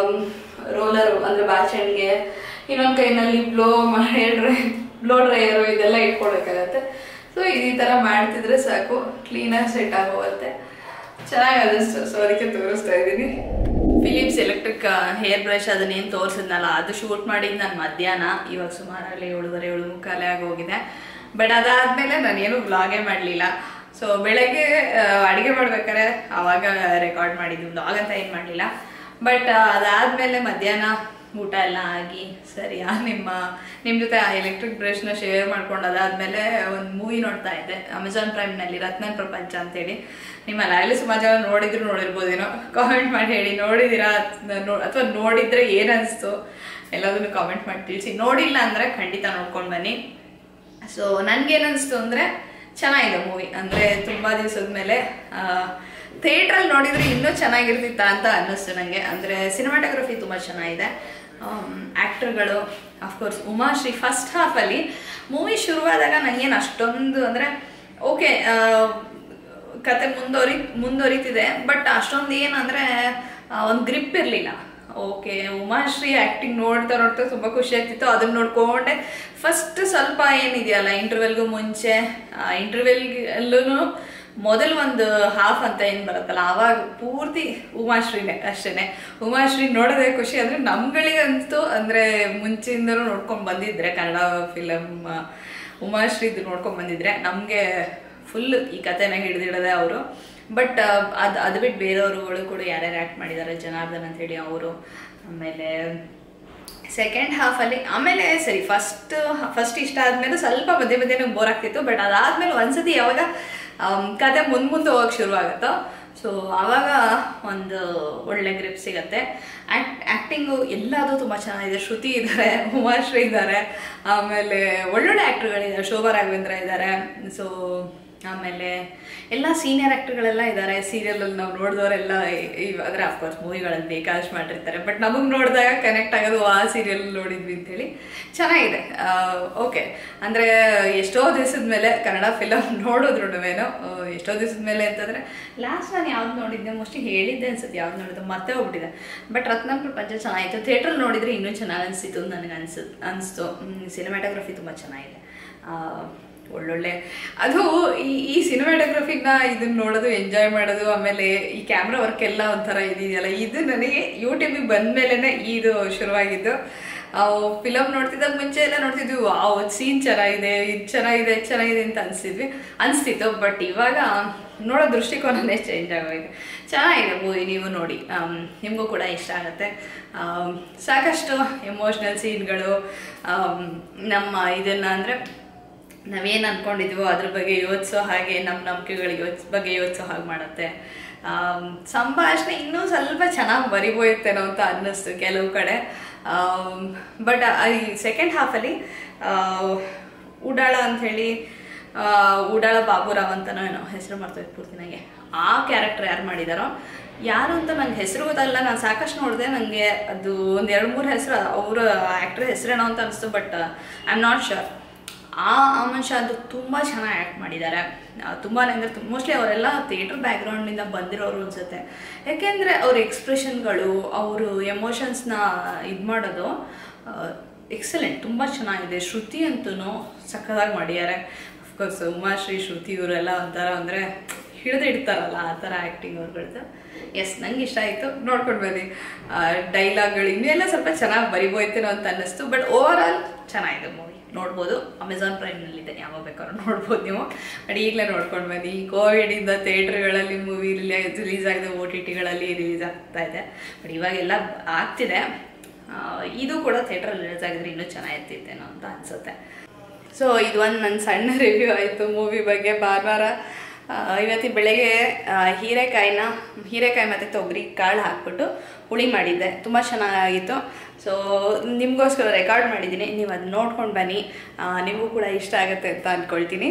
ರೋಲರ್ ಅಂದ್ರೆ ಬಾಚಣಿಗೆ ಇನ್ನೊಂದ್ ಕೈನಲ್ಲಿ blow hair dry blow dryer ಇದೆಲ್ಲ ಇಟ್ಕೊಳ್ಬೇಕಾಗತ್ತೆ ಸೊ ಈ ತರ ಮಾಡ್ತಿದ್ರೆ ಸಾಕು ಕ್ಲೀನಾಗಿ ಸೆಟ್ ಆಗೋಗುತ್ತೆ ಚೆನ್ನಾಗಿ ಅನಿಸ್ತು ಸೊ ಅದಕ್ಕೆ ತೋರಿಸ್ತಾ ಇದ್ದೀನಿ ಫಿಲಿಪ್ಸ್ ಎಲೆಕ್ಟ್ರಿಕ್ ಹೇರ್ ಬ್ರಷ್ ಅದನ್ನೇನು ತೋರಿಸಿದ್ನಲ್ಲ ಅದು ಶೂಟ್ ಮಾಡಿದ್ದು ನಾನು ಮಧ್ಯಾಹ್ನ ಇವಾಗ ಸುಮಾರಲ್ಲಿ ಏಳುವರೆ ಏಳು ಮುಕ್ಕಾಲೇ ಆಗೋಗಿದೆ ಬಟ್ ಅದಾದ್ಮೇಲೆ ನಾನೇನು ವ್ಲಾಗೇ ಮಾಡಲಿಲ್ಲ ಸೊ ಬೆಳಗ್ಗೆ ಅಡುಗೆ ಮಾಡ್ಬೇಕಾದ್ರೆ ಆವಾಗ ರೆಕಾರ್ಡ್ ಮಾಡಿದ್ದು ವ್ಲಾಗ್ ಅಂತ ಏನು ಮಾಡಲಿಲ್ಲ ಬಟ್ ಅದಾದ್ಮೇಲೆ ಮಧ್ಯಾಹ್ನ ಊಟ ಎಲ್ಲ ಆಗಿ ಸರಿ ಆ ನಿಮ್ಮ ನಿಮ್ಮ ಜೊತೆ ಆ ಎಲೆಕ್ಟ್ರಿಕ್ ಬ್ರಷ್ನ ಶೇರ್ ಮಾಡ್ಕೊಂಡು ಅದಾದ್ಮೇಲೆ ಒಂದು ಮೂವಿ ನೋಡ್ತಾ ಇದ್ದೆ ಅಮೆಝಾನ್ ಪ್ರೈಮ್ನಲ್ಲಿ ರತ್ನನ್ ಪ್ರಪಂಚ ಅಂತೇಳಿ ನಿಮ್ಮಲ್ಲಿ ಆಗಲಿ ಸುಮಾರು ಜನ ನೋಡಿದ್ರು ನೋಡಿರ್ಬೋದೇನೋ ಕಾಮೆಂಟ್ ಮಾಡಿ ಹೇಳಿ ನೋಡಿದ್ದೀರಾ ಅಥವಾ ನೋಡಿದ್ರೆ ಏನನ್ನಿಸ್ತು ಎಲ್ಲದನ್ನು ಕಾಮೆಂಟ್ ಮಾಡಿ ತಿಳಿಸಿ ನೋಡಿಲ್ಲ ಅಂದರೆ ಖಂಡಿತ ನೋಡ್ಕೊಂಡು ಬನ್ನಿ ಸೊ ನನ್ಗೇನನ್ನಿಸ್ತು ಅಂದರೆ ಚೆನ್ನಾಗಿದೆ ಮೂವಿ ಅಂದರೆ ತುಂಬ ದಿವಸದ ಮೇಲೆ ಥಿಯೇಟ್ರಲ್ಲಿ ನೋಡಿದರೆ ಇನ್ನೂ ಚೆನ್ನಾಗಿರ್ತಿತ್ತ ಅಂತ ಅನ್ನಿಸ್ತು ನನಗೆ ಅಂದರೆ ಸಿನಿಮಾಟೋಗ್ರಫಿ ತುಂಬ ಚೆನ್ನಾಗಿದೆ ಆ್ಯಕ್ಟರ್ಗಳು ಅಫ್ಕೋರ್ಸ್ ಉಮಾಶ್ರೀ ಫಸ್ಟ್ ಹಾಫಲ್ಲಿ ಮೂವಿ ಶುರುವಾದಾಗ ನನಗೇನು ಅಷ್ಟೊಂದು ಅಂದರೆ ಓಕೆ ಕತೆ ಮುಂದುವರಿ ಮುಂದುವರಿತಿದೆ ಬಟ್ ಅಷ್ಟೊಂದು ಏನಂದರೆ ಒಂದು ಗ್ರಿಪ್ ಇರಲಿಲ್ಲ ಓಕೆ ಉಮಾಶ್ರೀ ಆ್ಯಕ್ಟಿಂಗ್ ನೋಡ್ತಾ ನೋಡ್ತಾ ತುಂಬ ಖುಷಿ ಆಗ್ತಿತ್ತು ಅದನ್ನ ನೋಡ್ಕೊಂಡೆ ಫಸ್ಟ್ ಸ್ವಲ್ಪ ಏನಿದೆಯಲ್ಲ ಇಂಟರ್ವೆಲ್ಗೂ ಮುಂಚೆ ಇಂಟರ್ವೆಲ್ಗೆಲ್ಲೂ ಮೊದಲು ಒಂದು ಹಾಫ್ ಅಂತ ಏನು ಬರುತ್ತಲ್ಲ ಆವಾಗ ಪೂರ್ತಿ ಉಮಾಶ್ರೀನೇ ಅಷ್ಟೇನೆ ಉಮಾಶ್ರೀ ನೋಡೋದೇ ಖುಷಿ ಅಂದರೆ ನಮ್ಗಳಿಗಂತೂ ಅಂದರೆ ಮುಂಚೆಯಿಂದಲೂ ನೋಡ್ಕೊಂಡು ಬಂದಿದ್ರೆ ಕನ್ನಡ ಫಿಲಮ್ ಉಮಾಶ್ರೀದು ನೋಡ್ಕೊಂಡು ಬಂದಿದ್ರೆ ನಮಗೆ ಫುಲ್ ಈ ಕಥೆನ ಹಿಡಿದಿಡದೆ ಅವರು ಬಟ್ ಅದು ಅದು ಬಿಟ್ಟು ಬೇರೆಯವ್ರುಗಳು ಕೂಡ ಯಾರ್ಯಾರು ಆ್ಯಕ್ಟ್ ಮಾಡಿದ್ದಾರೆ ಜನಾರ್ದನ್ ಅಂತೇಳಿ ಅವರು ಆಮೇಲೆ ಸೆಕೆಂಡ್ ಹಾಫಲ್ಲಿ ಆಮೇಲೆ ಸರಿ ಫಸ್ಟ್ ಫಸ್ಟ್ ಇಷ್ಟ ಆದಮೇಲೆ ಸ್ವಲ್ಪ ಮಧ್ಯೆ ಮಧ್ಯೆ ಬೋರ್ ಆಗ್ತಿತ್ತು ಬಟ್ ಅದಾದ್ಮೇಲೆ ಒಂದ್ಸತಿ ಯಾವಾಗ ಆಮ್, ಕತೆ ಮುಂದೆ ಮುಂದೆ ಹೋಗಕ್ಕೆ ಶುರು ಆಗುತ್ತೋ ಸೊ ಆವಾಗ ಒಂದು ಒಳ್ಳೆ ಗ್ರಿಪ್ ಸಿಗತ್ತೆ ಆ್ಯಕ್ಟ್ ಆ್ಯಕ್ಟಿಂಗು ಎಲ್ಲದೂ ತುಂಬ ಚೆನ್ನಾಗಿದೆ ಶ್ರುತಿ ಇದ್ದಾರೆ ಉಮಾಶ್ರೀ ಇದ್ದಾರೆ ಆಮೇಲೆ ಒಳ್ಳೊಳ್ಳೆ ಆ್ಯಕ್ಟ್ರುಗಳಿದ್ದಾರೆ ಶೋಭಾ ರಾಘವೇಂದ್ರ ಇದ್ದಾರೆ ಸೊ ಆಮೇಲೆ ಎಲ್ಲ ಸೀನಿಯರ್ ಆ್ಯಕ್ಟರ್ಗಳೆಲ್ಲ ಇದ್ದಾರೆ ಸೀರಿಯಲಲ್ಲಿ ನಾವು ನೋಡಿದವರೆಲ್ಲ ಅಂದರೆ ಅಫ್ಕೋರ್ಸ್ ಮೂವಿಗಳಲ್ಲಿ ಬೇಕಾದಷ್ಟು ಮಾಡಿರ್ತಾರೆ ಬಟ್ ನಮಗೆ ನೋಡಿದಾಗ ಕನೆಕ್ಟ್ ಆಗೋದು ಆ ಸೀರಿಯಲ್ ನೋಡಿದ್ವಿ ಅಂತೇಳಿ ಚೆನ್ನಾಗಿದೆ ಓಕೆ ಅಂದರೆ ಎಷ್ಟೋ ದಿವಸದ ಮೇಲೆ ಕನ್ನಡ ಫಿಲಮ್ ನೋಡಿದ್ರುನುವೇನೋ ಎಷ್ಟೋ ದಿವಸದ ಮೇಲೆ ಅಂತಂದರೆ ಲಾಸ್ಟ್ ನಾನು ಯಾವ್ದು ನೋಡಿದ್ದೆ ಮೋಸ್ಟ್ಲಿ ಹೇಳಿದ್ದೆ ಅನ್ಸುತ್ತೆ ಯಾವ್ದು ನೋಡಿದ್ದು ಮತ್ತೆ ಹೋಗ್ಬಿಟ್ಟಿದೆ ಬಟ್ ರತ್ನ ಪ್ರಪಂಚ ಚೆನ್ನಾಗಿತ್ತು ಥಿಯೇಟ್ರಲ್ಲಿ ನೋಡಿದರೆ ಇನ್ನೂ ಚೆನ್ನಾಗಿ ಅನಿಸಿತು ನನಗೆ ಅನ್ಸು ಅನಿಸ್ತು ಸಿನಿಮಾಟೋಗ್ರಫಿ ತುಂಬ ಚೆನ್ನಾಗಿದೆ ಆ, ಒಳ್ಳೊಳ್ಳೆ ಅದು ಈ ಈ ಸಿನಿಮಾಟೋಗ್ರಫಿನ ಇದನ್ನ ನೋಡೋದು ಎಂಜಾಯ್ ಮಾಡೋದು ಆಮೇಲೆ ಈ ಕ್ಯಾಮ್ರಾ ವರ್ಕ್ ಎಲ್ಲ ಒಂಥರ ಇದೆಯಲ್ಲ ಇದು ನನಗೆ ಯೂಟ್ಯೂಬಿಗೆ ಬಂದ ಇದು ಶುರುವಾಗಿದ್ದು ಫಿಲಮ್ ನೋಡ್ತಿದ್ದಾಗ ಮುಂಚೆ ಎಲ್ಲ ನೋಡ್ತಿದ್ವಿ ವಾವ್ ಸೀನ್ ಚೆನ್ನಾಗಿದೆ ಇದು ಚೆನ್ನಾಗಿದೆ ಇದು ಚೆನ್ನಾಗಿದೆ ಅಂತ ಅನಿಸಿದ್ವಿ ಅನಿಸ್ತಿತ್ತು ಬಟ್ ಇವಾಗ ನೋಡೋ ದೃಷ್ಟಿಕೋನನೇ ಚೇಂಜ್ ಆಗೋಗಿದೆ ಚೆನ್ನಾಗಿದೆ ಮೂವಿ ನೀವು ನೋಡಿ ಆಮ್, ನಿಮಗೂ ಕೂಡ ಇಷ್ಟ ಆಗುತ್ತೆ ಆಮ್, ಸಾಕಷ್ಟು ಎಮೋಷ್ನಲ್ ಸೀನ್ಗಳು ಆಮ್, ನಮ್ಮ ಇದನ್ನು ಅಂದರೆ ನಾವೇನು ಅನ್ಕೊಂಡಿದ್ವೋ ಅದ್ರ ಬಗ್ಗೆ ಯೋಚಿಸೋ ಹಾಗೆ ನಮ್ಮ ನಂಬಿಕೆಗಳಿಗೆ ಯೋಚ್ ಬಗ್ಗೆ ಯೋಚಿಸೋ ಹಾಗೆ ಮಾಡುತ್ತೆ ಆಮ್, ಸಂಭಾಷಣೆ ಇನ್ನೂ ಸ್ವಲ್ಪ ಚೆನ್ನಾಗಿ ಬರಿಬೋಯ್ತೇನೋ ಅಂತ ಅನ್ನಿಸ್ತು ಕೆಲವು ಕಡೆ ಬಟ್ ಈ ಸೆಕೆಂಡ್ ಹಾಫಲ್ಲಿ ಉಡಾಳ ಅಂಥೇಳಿ ಉಡಾಳ ಬಾಬುರಾವ್ ಅಂತನೋ ಏನೋ ಹೆಸರು ಮಾಡ್ತೇವೆ ಪೂರ್ತಿ ನನಗೆ ಆ ಕ್ಯಾರೆಕ್ಟರ್ ಯಾರು ಮಾಡಿದಾರೋ ಯಾರು ಅಂತ ನಂಗೆ ಹೆಸರು ಗೊತ್ತಲ್ಲ ನಾನು ಸಾಕಷ್ಟು ನೋಡಿದೆ ನನಗೆ ಅದು ಒಂದು ಎರಡು ಮೂರು ಹೆಸರು ಅವರ ಆ್ಯಕ್ಟ್ರ್ ಹೆಸರೇನೋ ಅಂತ ಅನಿಸ್ತು but I am not sure ಆ ಆ ಮನುಷ್ಯ ಅದು ತುಂಬ ಚೆನ್ನಾಗಿ ಆ್ಯಕ್ಟ್ ಮಾಡಿದ್ದಾರೆ ತುಂಬಾ ಅಂದರೆ ಮೋಸ್ಟ್ಲಿ ಅವರೆಲ್ಲ ಥಿಯೇಟ್ರ್ ಬ್ಯಾಕ್ಗ್ರೌಂಡಿಂದ ಬಂದಿರೋರು ಅನ್ಸುತ್ತೆ ಯಾಕೆಂದರೆ ಅವ್ರ ಎಕ್ಸ್ಪ್ರೆಷನ್ಗಳು ಅವರು ಎಮೋಷನ್ಸ್ನ ಇದು ಮಾಡೋದು ಎಕ್ಸಲೆಂಟ್ ತುಂಬ ಚೆನ್ನಾಗಿದೆ ಶ್ರುತಿ ಅಂತೂ ಸಕ್ಕದಾಗಿ ಮಾಡಿದ್ದಾರೆ ಅಫ್ಕೋರ್ಸ್ ಉಮಾಶ್ರೀ ಶ್ರುತಿ ಇವರೆಲ್ಲ ಒಂಥರ ಅಂದರೆ ಹಿಡಿದು ಇಡ್ತಾರಲ್ಲ ಆ ಥರ ಆ್ಯಕ್ಟಿಂಗ್ ಅವ್ರಗಳದ್ದು ಎಸ್ ನಂಗೆ ಇಷ್ಟ ಆಯಿತು ನೋಡ್ಕೊಂಡು ಬನ್ನಿ ಡೈಲಾಗ್ಗಳು ಇನ್ನೆಲ್ಲ ಸ್ವಲ್ಪ ಚೆನ್ನಾಗಿ ಬರಿಬೋಯ್ತೇನೋ ಅಂತ ಅನ್ನಿಸ್ತು ಬಟ್ ಓವರ್ ಆಲ್ ಚೆನ್ನಾಗಿದೆ ಮೂವಿ ನೋಡ್ಬೋದು ಅಮೆಝಾನ್ ಪ್ರೈಮ್ನಲ್ಲಿದೆ ಯಾವಾಗ ಬೇಕಾದ್ರೂ ನೋಡ್ಬೋದು ನೀವು ಬಟ್ ಈಗಲೇ ನೋಡ್ಕೊಂಡು ಬನ್ನಿ ಕೋವಿಡಿಂದ ಥಿಯೇಟ್ರ್ಗಳಲ್ಲಿ ಮೂವಿ ರಿಲೀಸ್ ರಿಲೀಸ್ ಆಗಿದೆ ಓ ಟಿ ಟಿಗಳಲ್ಲಿ ರಿಲೀಸ್ ಆಗ್ತಾ ಇದೆ ಬಟ್ ಇವಾಗೆಲ್ಲ ಆಗ್ತಿದೆ ಆ, ಇದು ಕೂಡ ಥಿಯೇಟ್ರಲ್ಲಿ ರಿಲೀಸ್ ಆಗಿದ್ರೆ ಇನ್ನೂ ಚೆನ್ನಾಗಿರ್ತಿತ್ತೇನೋ ಅಂತ ಅನಿಸುತ್ತೆ ಸೊ ಇದು ಒಂದು ನನ್ನ ಸಣ್ಣ ರಿವ್ಯೂ ಆಯಿತು ಮೂವಿ ಬಗ್ಗೆ ಭಾನುವಾರ ಆ, ಇವತ್ತಿನ ಬೆಳಗ್ಗೆ ಆ, ಹೀರೆಕಾಯಿನ ಹೀರೆಕಾಯಿ ಮತ್ತು ತೊಗರಿ ಕಾಳು ಹಾಕ್ಬಿಟ್ಟು ಹುಳಿ ಮಾಡಿದ್ದೆ ತುಂಬ ಚೆನ್ನಾಗಿತ್ತು ಸೊ ನಿಮಗೋಸ್ಕರ ರೆಕಾರ್ಡ್ ಮಾಡಿದ್ದೀನಿ ನೀವು ಅದು ನೋಡ್ಕೊಂಡು ಬನ್ನಿ ಆ, ನಿಮಗೂ ಕೂಡ ಇಷ್ಟ ಆಗುತ್ತೆ ಅಂತ ಅಂದ್ಕೊಳ್ತೀನಿ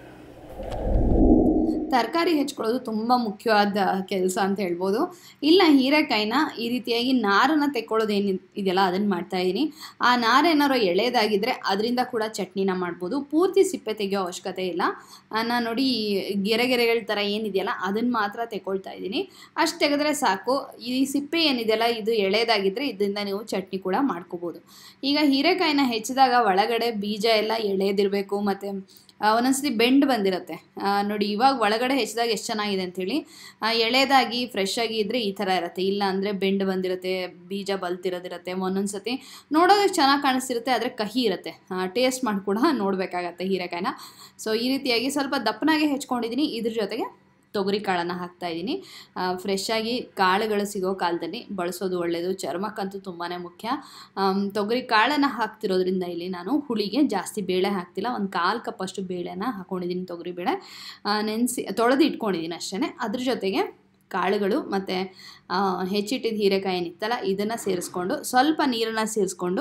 ತರಕಾರಿ ಹೆಚ್ಕೊಳ್ಳೋದು ತುಂಬ ಮುಖ್ಯವಾದ ಕೆಲಸ ಅಂತ ಹೇಳ್ಬೋದು ಇಲ್ಲ ಹೀರೆಕಾಯಿನ ಈ ರೀತಿಯಾಗಿ ನಾರನ್ನು ತೆಕ್ಕೊಳ್ಳೋದು ಏನು ಇದೆಯಲ್ಲ ಅದನ್ನು ಮಾಡ್ತಾ ಇದ್ದೀನಿ ಆ ನಾರು ಏನಾರು ಎಳೆದಾಗಿದ್ದರೆ ಅದರಿಂದ ಕೂಡ ಚಟ್ನಿನ ಮಾಡ್ಬೋದು ಪೂರ್ತಿ ಸಿಪ್ಪೆ ತೆಗೆಯೋ ಅವಶ್ಯಕತೆ ಇಲ್ಲ ನಾನು ನೋಡಿ ಈ ಗೆರೆ ಗೆರೆಗಳ ಥರ ಏನಿದೆಯಲ್ಲ ಅದನ್ನು ಮಾತ್ರ ತೆಗೊಳ್ತಾ ಇದ್ದೀನಿ ಅಷ್ಟು ತೆಗೆದ್ರೆ ಸಾಕು ಈ ಸಿಪ್ಪೆ ಏನಿದೆಯಲ್ಲ ಇದು ಎಳೆದಾಗಿದ್ದರೆ ಇದರಿಂದ ನೀವು ಚಟ್ನಿ ಕೂಡ ಮಾಡ್ಕೋಬೋದು ಈಗ ಹೀರೆಕಾಯಿನ ಹೆಚ್ಚಿದಾಗ ಒಳಗಡೆ ಬೀಜ ಎಲ್ಲ ಎಳೆದಿರಬೇಕು ಮತ್ತು ಆ, ಒಂದೊಂದ್ಸತಿ ಬೆಂಡ್ ಬಂದಿರುತ್ತೆ ಆ, ನೋಡಿ ಇವಾಗ ಒಳಗಡೆ ಹೆಚ್ಚಿದಾಗ ಎಷ್ಟು ಚೆನ್ನಾಗಿದೆ ಅಂಥೇಳಿ ಎಳೆದಾಗಿ ಫ್ರೆಶ್ ಆಗಿ ಇದ್ದರೆ ಈ ಥರ ಇರುತ್ತೆ ಇಲ್ಲ ಅಂದರೆ ಬೆಂಡ್ ಬಂದಿರುತ್ತೆ ಬೀಜ ಬಲ್ತಿರೋದಿರುತ್ತೆ ಒಂದೊಂದ್ಸತಿ ನೋಡೋದಕ್ಕೆ ಚೆನ್ನಾಗಿ ಕಾಣಿಸ್ತಿರುತ್ತೆ ಆದರೆ ಕಹಿ ಇರುತ್ತೆ ಟೇಸ್ಟ್ ಮಾಡಿ ಕೂಡ ನೋಡಬೇಕಾಗತ್ತೆ ಹೀರೆಕಾಯಿನ ಸೊ ಈ ರೀತಿಯಾಗಿ ಸ್ವಲ್ಪ ದಪ್ಪನಾಗೆ ಹೆಚ್ಕೊಂಡಿದ್ದೀನಿ ಇದ್ರ ಜೊತೆಗೆ ತೊಗರಿ ಕಾಳನ್ನು ಹಾಕ್ತಾ ಇದ್ದೀನಿ ಫ್ರೆಶ್ ಆಗಿ ಕಾಳುಗಳು ಸಿಗೋ ಕಾಲದಲ್ಲಿ ಬಳಸೋದು ಒಳ್ಳೆಯದು ಚರ್ಮಕ್ಕಂತೂ ತುಂಬಾ ಮುಖ್ಯ ಆಮ್, ತೊಗರಿ ಕಾಳನ್ನು ಹಾಕ್ತಿರೋದ್ರಿಂದ ಇಲ್ಲಿ ನಾನು ಹುಳಿಗೆ ಜಾಸ್ತಿ ಬೇಳೆ ಹಾಕ್ತಿಲ್ಲ ಒಂದು ಕಾಲು ಕಪ್ಪಷ್ಟು ಬೇಳೆನ ಹಾಕ್ಕೊಂಡಿದ್ದೀನಿ ತೊಗರಿ ಬೇಳೆ ನೆನೆಸಿ ತೊಳೆದು ಇಟ್ಕೊಂಡಿದ್ದೀನಿ ಅಷ್ಟೇ ಅದ್ರ ಜೊತೆಗೆ ಕಾಳುಗಳು ಮತ್ತು ಹೆಚ್ಚಿಟ್ಟಿದ್ದ ಹೀರೆಕಾಯಿ ಏನಿತ್ತಲ್ಲ ಇದನ್ನು ಸೇರಿಸ್ಕೊಂಡು ಸ್ವಲ್ಪ ನೀರನ್ನು ಸೇರಿಸ್ಕೊಂಡು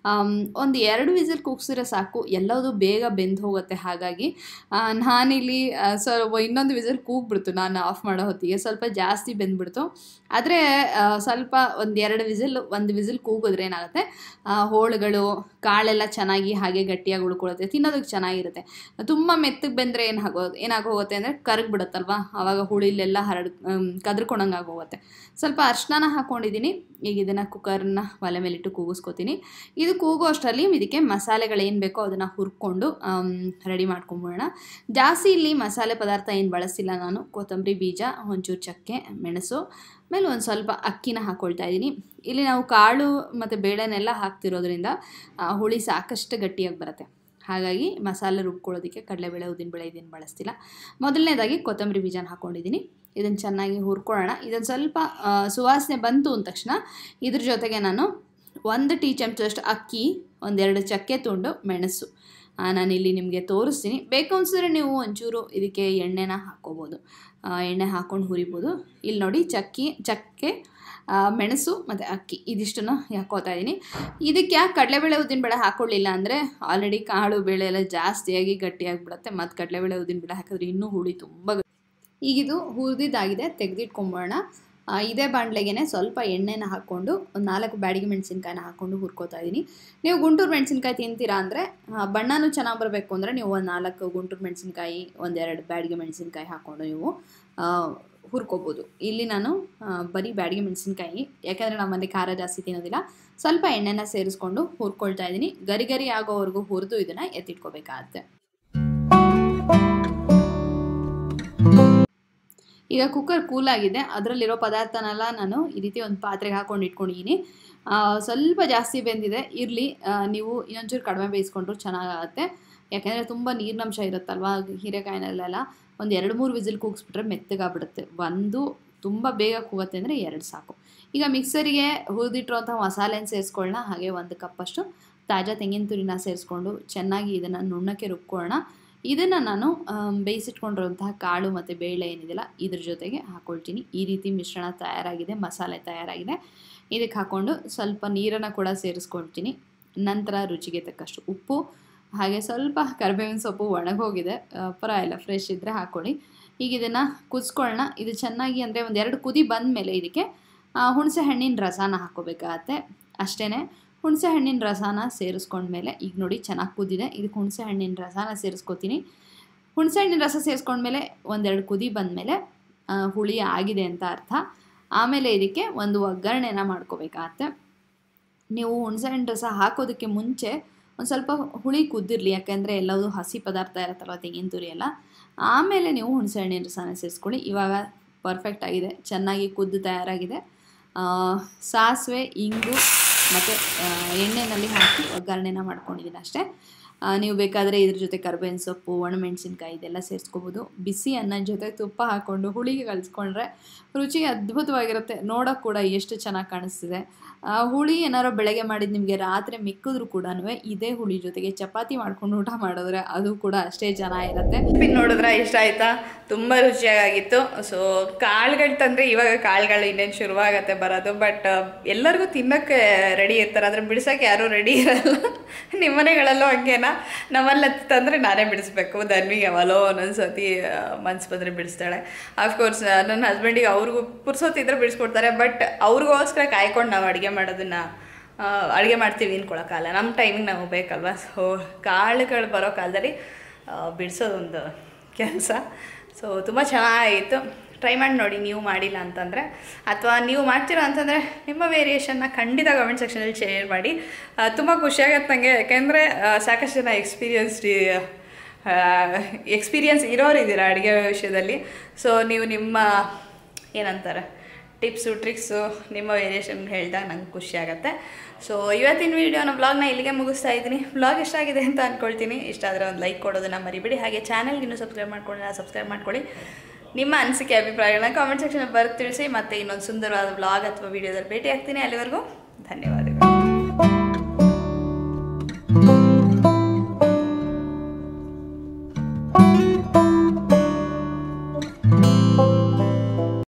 ಒಂದು ಎರಡು ವಿಸಿಲ್ ಕೂಗ್ಸಿದ್ರೆ ಸಾಕು ಎಲ್ಲದೂ ಬೇಗ ಬೆಂದು ಹೋಗುತ್ತೆ ಹಾಗಾಗಿ ಆ, ನಾನಿಲ್ಲಿ ಆ, ಸ್ವಲ್ಪ ಇನ್ನೊಂದು ವಿಸಿಲ್ ಕೂಗ್ಬಿಡ್ತು ನಾನು ಆಫ್ ಮಾಡೋ ಹೊತ್ತಿಗೆ ಸ್ವಲ್ಪ ಜಾಸ್ತಿ ಬೆಂದ್ಬಿಡ್ತು ಆದರೆ ಸ್ವಲ್ಪ ಒಂದು ಎರಡು ವಿಸಿಲ್ ಒಂದು ವಿಸಿಲ್ ಕೂಗಿದ್ರೆ ಏನಾಗುತ್ತೆ ಆ, ಹೋಳುಗಳು ಕಾಳೆಲ್ಲ ಚೆನ್ನಾಗಿ ಹಾಗೆ ಗಟ್ಟಿಯಾಗಿ ಉಳ್ಕೊಳ್ಳುತ್ತೆ ತಿನ್ನೋದಕ್ಕೆ ಚೆನ್ನಾಗಿರುತ್ತೆ ತುಂಬ ಮೆತ್ತಗೆ ಬೆಂದರೆ ಏನು ಆಗೋದು ಏನಾಗೋಗುತ್ತೆ ಅಂದರೆ ಕರಗ್ಬಿಡುತ್ತಲ್ವಾ ಆವಾಗ ಹುಳಿಲೆಲ್ಲ ಹರಡ್ ಕದ್ರಕೊಂಡಂಗೆ ಆಗೋಗುತ್ತೆ ಸ್ವಲ್ಪ ಅರ್ಶಿನ ಹಾಕ್ಕೊಂಡಿದ್ದೀನಿ ಈಗ ಇದನ್ನು ಕುಕ್ಕರ್ನ ಒಲೆ ಮೇಲಿಟ್ಟು ಕೂಗಿಸ್ಕೊತೀನಿ ಇದು ಕೂಗೋ ಅಷ್ಟರಲ್ಲಿ ಇದಕ್ಕೆ ಮಸಾಲೆಗಳೇನು ಬೇಕೋ ಅದನ್ನು ಹುರ್ಕೊಂಡು ರೆಡಿ ಮಾಡ್ಕೊಂಬಿಡೋಣ ಜಾಸ್ತಿ ಇಲ್ಲಿ ಮಸಾಲೆ ಪದಾರ್ಥ ಏನು ಬಳಸಿಲ್ಲ ನಾನು ಕೊತ್ತಂಬರಿ ಬೀಜ ಒಂಚೂರು ಚಕ್ಕೆ ಮೆಣಸು ಆಮೇಲೆ ಒಂದು ಸ್ವಲ್ಪ ಅಕ್ಕಿನ ಹಾಕ್ಕೊಳ್ತಾ ಇದ್ದೀನಿ ಇಲ್ಲಿ ನಾವು ಕಾಳು ಮತ್ತು ಬೇಳೆನೆಲ್ಲ ಹಾಕ್ತಿರೋದ್ರಿಂದ ಆ, ಹುಳಿ ಸಾಕಷ್ಟು ಗಟ್ಟಿಯಾಗಿ ಬರುತ್ತೆ ಹಾಗಾಗಿ ಮಸಾಲೆ ರುಬ್ಕೊಳ್ಳೋದಕ್ಕೆ ಕಡಲೆಬೇಳೆ ಉದ್ದಿನಬೇಳೆ ಇದನ್ನು ಬಳಸ್ತಿಲ್ಲ ಮೊದಲನೇದಾಗಿ ಕೊತ್ತಂಬರಿ ಬೀಜನ ಹಾಕ್ಕೊಂಡಿದ್ದೀನಿ ಇದನ್ನು ಚೆನ್ನಾಗಿ ಹುರ್ಕೊಳ್ಳೋಣ ಇದನ್ನು ಸ್ವಲ್ಪ ಆ, ಸುವಾಸನೆ ಬಂತು ಅಂದ ತಕ್ಷಣ ಇದ್ರ ಜೊತೆಗೆ ನಾನು ಒಂದು ಟೀ ಚಮಚದಷ್ಟು ಅಕ್ಕಿ ಒಂದೆರಡು ಚಕ್ಕೆ ತುಂಡು ಮೆಣಸು ಆ, ನಾನಿಲ್ಲಿ ನಿಮಗೆ ತೋರಿಸ್ತೀನಿ ಬೇಕು ಅನಿಸಿದ್ರೆ ನೀವು ಒಂಚೂರು ಇದಕ್ಕೆ ಎಣ್ಣೆನ ಹಾಕ್ಕೋಬೋದು ಆ, ಎಣ್ಣೆ ಹಾಕ್ಕೊಂಡು ಹುರಿಬೋದು ಇಲ್ಲಿ ನೋಡಿ ಚಕ್ಕಿ ಚಕ್ಕೆ ಆ, ಮೆಣಸು ಮತ್ತು ಅಕ್ಕಿ ಇದಿಷ್ಟನ್ನು ಹಾಕೋತಾ ಇದ್ದೀನಿ ಇದಕ್ಕೆ ಯಾಕೆ ಕಡಲೆಬೇಳೆ ಉದ್ದಿನಬೇಳೆ ಹಾಕೊಳ್ಳಿಲ್ಲ ಅಂದರೆ ಆಲ್ರೆಡಿ ಕಾಳು ಬೇಳೆ ಎಲ್ಲ ಜಾಸ್ತಿಯಾಗಿ ಗಟ್ಟಿಯಾಗಿಬಿಡುತ್ತೆ ಮತ್ತು ಕಡಲೆಬೇಳೆ ಉದ್ದಿನಬೇಳೆ ಹಾಕಿದ್ರೆ ಇನ್ನೂ ಹುಳಿ ತುಂಬ ಗಟ್ಟಿ- ಈಗಿದು ಹುರಿದಿದ್ದಾಗಿದೆ ತೆಗೆದಿಟ್ಕೊಂಬೋಣ ಇದೇ ಬಾಣಲೆಗೆ ಸ್ವಲ್ಪ ಎಣ್ಣೆನ ಹಾಕ್ಕೊಂಡು ಒಂದು ನಾಲ್ಕು ಬ್ಯಾಡಿಗೆ ಮೆಣಸಿನ್ಕಾಯಿನ ಹಾಕ್ಕೊಂಡು ಹುರ್ಕೋತಾ ಇದ್ದೀನಿ ನೀವು ಗುಂಟೂರು ಮೆಣಸಿನ್ಕಾಯಿ ತಿಂತೀರಾ ಅಂದರೆ ಬಣ್ಣನೂ ಚೆನ್ನಾಗಿ ಬರಬೇಕು ಅಂದರೆ ನೀವು ಒಂದು ನಾಲ್ಕು ಗುಂಟೂರು ಮೆಣಸಿನ್ಕಾಯಿ ಒಂದೆರಡು ಬ್ಯಾಡಿಗೆ ಮೆಣಸಿನ್ಕಾಯಿ ಹಾಕ್ಕೊಂಡು ನೀವು ಆ, ಹುರ್ಕೋಬೋದು ಇಲ್ಲಿ ನಾನು ಆ, ಬರೀ ಬ್ಯಾಡಿಗೆ ಮೆಣಸಿನ್ಕಾಯಿ ಯಾಕಂದರೆ ನಮ್ಮಲ್ಲಿ ಖಾರ ಜಾಸ್ತಿ ತಿನ್ನೋದಿಲ್ಲ ಸ್ವಲ್ಪ ಎಣ್ಣೆನ ಸೇರಿಸ್ಕೊಂಡು ಹುರ್ಕೊಳ್ತಾ ಇದ್ದೀನಿ ಗರಿ ಗರಿ ಆಗೋವರೆಗೂ ಹುರಿದು ಇದನ್ನು ಎತ್ತಿಟ್ಕೋಬೇಕಾಗತ್ತೆ ಈಗ ಕುಕ್ಕರ್ ಕೂಲಾಗಿದೆ ಅದರಲ್ಲಿರೋ ಪದಾರ್ಥನೆಲ್ಲ ನಾನು ಈ ರೀತಿ ಒಂದು ಪಾತ್ರೆಗೆ ಹಾಕೊಂಡು ಇಟ್ಕೊಂಡಿದ್ದೀನಿ ಆ, ಸ್ವಲ್ಪ ಜಾಸ್ತಿ ಬೆಂದಿದೆ ಇರಲಿ ನೀವು ಇನ್ನೊಂಚೂರು ಕಡಿಮೆ ಬೇಯಿಸ್ಕೊಂಡ್ರು ಚೆನ್ನಾಗಾಗತ್ತೆ ಯಾಕೆಂದರೆ ತುಂಬ ನೀರಿನಂಶ ಇರುತ್ತಲ್ವ ಹೀರೆಕಾಯಿನಲ್ಲೆಲ್ಲ ಒಂದು ಎರಡು ಮೂರು ವಿಸಿಲ್ ಕೂಗಿಸ್ಬಿಟ್ರೆ ಮೆತ್ತಗಾಗ್ಬಿಡುತ್ತೆ ಒಂದು ತುಂಬ ಬೇಗ ಕೂಗುತ್ತೆ ಅಂದರೆ ಎರಡು ಸಾಕು ಈಗ ಮಿಕ್ಸರಿಗೆ ಹುರಿದಿಟ್ಟಿರುವಂಥ ಮಸಾಲೆನ ಸೇರಿಸ್ಕೊಳ್ಳೋಣ ಹಾಗೆ ಒಂದು ಕಪ್ಪಷ್ಟು ತಾಜಾ ತೆಂಗಿನ ತುರಿನ ಸೇರಿಸ್ಕೊಂಡು ಚೆನ್ನಾಗಿ ಇದನ್ನು ನುಣ್ಣಕ್ಕೆ ರುಬ್ಕೊಳ್ಳೋಣ ಇದನ್ನು ನಾನು ಆಮ್, ಬೇಯಿಸಿಟ್ಕೊಂಡಿರುವಂತಹ ಕಾಳು ಮತ್ತು ಬೇಳೆ ಏನಿದೆಯಲ್ಲ ಇದ್ರ ಜೊತೆಗೆ ಹಾಕ್ಕೊಳ್ತೀನಿ ಈ ರೀತಿ ಮಿಶ್ರಣ ತಯಾರಾಗಿದೆ ಮಸಾಲೆ ತಯಾರಾಗಿದೆ ಇದಕ್ಕೆ ಹಾಕ್ಕೊಂಡು ಸ್ವಲ್ಪ ನೀರನ್ನು ಕೂಡ ಸೇರಿಸ್ಕೊಳ್ತೀನಿ ನಂತರ ರುಚಿಗೆ ತಕ್ಕಷ್ಟು ಉಪ್ಪು ಹಾಗೆ ಸ್ವಲ್ಪ ಕರಿಬೇವಿನ ಸೊಪ್ಪು ಒಣಗೋಗಿದೆ ಆ, ಪರವಾಗಿಲ್ಲ ಫ್ರೆಶ್ ಇದ್ದರೆ ಹಾಕ್ಕೊಳ್ಳಿ ಈಗ ಇದನ್ನು ಕುದಿಸ್ಕೊಳ್ಳೋಣ ಇದು ಚೆನ್ನಾಗಿ ಅಂದರೆ ಒಂದು ಎರಡು ಕುದಿ ಬಂದ ಮೇಲೆ ಇದಕ್ಕೆ ಆ, ಹುಣಸೆ ಹಣ್ಣಿನ ರಸನ ಹಾಕ್ಕೋಬೇಕಾಗತ್ತೆ ಅಷ್ಟೇ ಹುಣಸೆ ಹಣ್ಣಿನ ರಸನ ಸೇರಿಸ್ಕೊಂಡ್ಮೇಲೆ ಈಗ ನೋಡಿ ಚೆನ್ನಾಗಿ ಕುದಿದೆ ಇದಕ್ಕೆ ಹುಣಸೆ ಹಣ್ಣಿನ ರಸನ ಸೇರಿಸ್ಕೊತೀನಿ ಹುಣಸೆ ಹಣ್ಣಿನ ರಸ ಸೇರಿಸ್ಕೊಂಡ್ಮೇಲೆ ಒಂದೆರಡು ಕುದಿ ಬಂದಮೇಲೆ ಹುಳಿ ಆಗಿದೆ ಅಂತ ಅರ್ಥ ಆಮೇಲೆ ಇದಕ್ಕೆ ಒಂದು ಒಗ್ಗರಣೆನ ಮಾಡ್ಕೋಬೇಕಾಗತ್ತೆ ನೀವು ಹುಣಸೆಹಣ್ಣು ರಸ ಹಾಕೋದಕ್ಕೆ ಮುಂಚೆ ಒಂದು ಸ್ವಲ್ಪ ಹುಳಿ ಕುದ್ದಿರಲಿ ಯಾಕೆಂದರೆ ಎಲ್ಲವೂ ಹಸಿ ಪದಾರ್ಥ ಇರುತ್ತಲ್ವ ತೆಂಗಿನ ತುರಿ ಎಲ್ಲ ಆಮೇಲೆ ನೀವು ಹುಣಸೆಹಣ್ಣಿನ ರಸನ ಸೇರಿಸ್ಕೊಳ್ಳಿ ಇವಾಗ ಪರ್ಫೆಕ್ಟ್ ಆಗಿದೆ ಚೆನ್ನಾಗಿ ಕುದ್ದು ತಯಾರಾಗಿದೆ ಆ, ಸಾಸಿವೆ ಇಂಗು ಮತ್ತು ಎಣ್ಣೆಯಲ್ಲಿ ಹಾಕಿ ಒಗ್ಗರಣೆನ ಮಾಡ್ಕೊಂಡಿದ್ದೀನಿ ಅಷ್ಟೇ ಆ, ನೀವು ಬೇಕಾದರೆ ಇದ್ರ ಜೊತೆ ಕರ್ಬೇವಿನ ಸೊಪ್ಪು ಒಣಮೆಣಸಿನ್ಕಾಯಿ ಇದೆಲ್ಲ ಸೇರಿಸ್ಕೋಬೋದು ಬಿಸಿ ಅನ್ನದ ಜೊತೆ ತುಪ್ಪ ಹಾಕ್ಕೊಂಡು ಹುಳಿಗೆ ಕಲಿಸ್ಕೊಂಡ್ರೆ ರುಚಿ ಅದ್ಭುತವಾಗಿರುತ್ತೆ ನೋಡೋಕೆ ಕೂಡ ಎಷ್ಟು ಚೆನ್ನಾಗಿ ಕಾಣಿಸ್ತಿದೆ ಆ, ಹುಳಿ ಏನಾರೋ ಬೆಳಗ್ಗೆ ಮಾಡಿದ್ದು ನಿಮಗೆ ರಾತ್ರಿ ಮಿಕ್ಕಿದ್ರು ಕೂಡ ಇದೇ ಹುಳಿ ಜೊತೆಗೆ ಚಪಾತಿ ಮಾಡ್ಕೊಂಡು ಊಟ ಮಾಡಿದ್ರೆ ಅದು ಕೂಡ ಅಷ್ಟೇ ಚೆನ್ನಾಗಿರುತ್ತೆ ಪಿನ್ ನೋಡಿದ್ರೆ ಇಷ್ಟ ಆಯ್ತಾ ತುಂಬ ರುಚಿಯಾಗಿತ್ತು ಸೊ ಕಾಳುಗಳು ತಂದರೆ ಇವಾಗ ಕಾಳುಗಳು ಇನ್ನೇನು ಶುರುವಾಗತ್ತೆ ಬರೋದು ಬಟ್ ಎಲ್ಲರಿಗೂ ತಿನ್ನೋಕ್ಕೆ ರೆಡಿ ಇರ್ತಾರೆ ಆದರೆ ಬಿಡ್ಸೋಕ್ಕೆ ಯಾರೂ ರೆಡಿ ಇರಲ್ಲ ನಿಮ್ಮ ಮನೆಗಳಲ್ಲೂ ಹಂಗೇನಾ ನಮ್ಮಲ್ಲಿ ತಂದರೆ ನಾನೇ ಬಿಡಿಸ್ಬೇಕು ಧನ್ವಿಗೆ ಅವಲೋ ಒಂದೊಂದು ಸತಿ ಮನ್ಸು ಬಂದರೆ ಬಿಡಿಸ್ತಾಳೆ ಅಫ್ಕೋರ್ಸ್ ನನ್ನ ಹಸ್ಬೆಂಡಿಗೆ ಅವ್ರಿಗೂ ಪುರ್ಸೋತಿದ್ರೆ ಬಿಡಿಸ್ಕೊಡ್ತಾರೆ ಬಟ್ ಅವ್ರಿಗೋಸ್ಕರ ಕಾಯ್ಕೊಂಡು ನಾವು ಅಡುಗೆ ಮಾಡೋದನ್ನ ಅಡುಗೆ ಮಾಡ್ತೀವಿ ಅಂದ್ಕೊಳಕ್ಕಾಗಲ್ಲ ನಮ್ಮ ಟೈಮಿಗೆ ನಾವು ಬೇಕಲ್ವ ಸೊ ಕಾಳುಗಳು ಬರೋ ಕಾಲದಲ್ಲಿ ಬಿಡಿಸೋದೊಂದು ಕೆಲಸ ಸೊ ತುಂಬ ಚೆನ್ನಾಗಿತ್ತು ಟ್ರೈ ಮಾಡಿ ನೋಡಿ ನೀವು ಮಾಡಿಲ್ಲ ಅಂತಂದರೆ ಅಥವಾ ನೀವು ಮಾಡ್ತೀರಾ ಅಂತಂದರೆ ನಿಮ್ಮ ವೇರಿಯೇಷನ್ನ ಖಂಡಿತ ಕಮೆಂಟ್ ಸೆಕ್ಷನಲ್ಲಿ ಶೇರ್ ಮಾಡಿ ತುಂಬ ಖುಷಿಯಾಗತ್ತೆ ನನಗೆ ಯಾಕೆಂದರೆ ಸಾಕಷ್ಟು ಜನ ಎಕ್ಸ್ಪೀರಿಯನ್ಸ್ಡ್ ಎಕ್ಸ್ಪೀರಿಯನ್ಸ್ ಇರೋರು ಇದ್ದೀರಾ ಅಡುಗೆ ವಿಷಯದಲ್ಲಿ ಸೊ ನೀವು ನಿಮ್ಮ ಏನಂತಾರೆ ಟಿಪ್ಸು ಟ್ರಿಕ್ಸು ನಿಮ್ಮ ವೇರಿಯೇಷನ್ ಹೇಳಿದಾಗ ನಂಗೆ ಖುಷಿ ಆಗುತ್ತೆ ಸೊ ಇವತ್ತಿನ ವೀಡಿಯೋನ ವ್ಲಾಗ್ನ ಇಲ್ಲಿಗೆ ಮುಗಿಸ್ತಾ ಇದ್ದೀನಿ ವ್ಲಾಗ್ ಇಷ್ಟ ಆಗಿದೆ ಅಂತ ಅಂದ್ಕೊಳ್ತೀನಿ ಇಷ್ಟ ಆದರೆ ಒಂದು ಲೈಕ್ ಕೊಡೋದನ್ನ ಮರಿಬೇಡಿ ಹಾಗೆ ಚಾನಲ್ಗೆ ಇನ್ನೂ ಸಬ್ಸ್ಕ್ರೈಬ್ ಮಾಡ್ಕೊಳ್ಳಿ ಸಬ್ಸ್ಕ್ರೈಬ್ ಮಾಡ್ಕೊಳ್ಳಿ ನಿಮ್ಮ ಅನಿಸಿಕೆ ಅಭಿಪ್ರಾಯಗಳನ್ನ ಕಾಮೆಂಟ್ ಸೆಕ್ಷನಲ್ಲಿ ಬರೆದು ತಿಳಿಸಿ ಮತ್ತೆ ಇನ್ನೊಂದು ಸುಂದರವಾದ ವ್ಲಾಗ್ ಅಥವಾ ವೀಡಿಯೋದಲ್ಲಿ ಭೇಟಿ ಆಗ್ತೀನಿ ಅಲ್ಲಿವರೆಗೂ ಧನ್ಯವಾದ